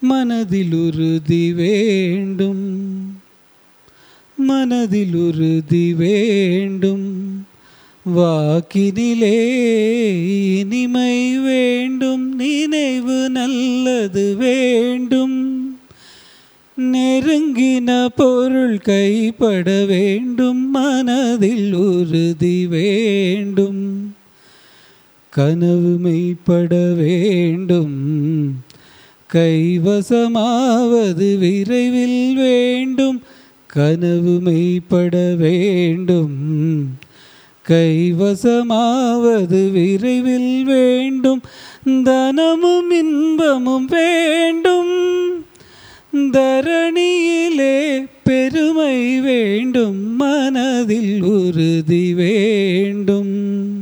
மனதில் உறுதி வேண்டும் மனதில் உறுதி வேண்டும் வாக்கினிலே இனிமை வேண்டும் நினைவு நல்லது வேண்டும் நெருங்கின பொருள் கைப்பட வேண்டும் மனதில் உறுதி வேண்டும் கனவு மெய்ப்பட வேண்டும் கைவசமாவது விரைவில் வேண்டும் கனவு மெய்ப்பட வேண்டும் கைவசமாவது விரைவில் வேண்டும் தனமும் இன்பமும் வேண்டும் தரணியிலே பெருமை வேண்டும் மனதில் உறுதி வேண்டும்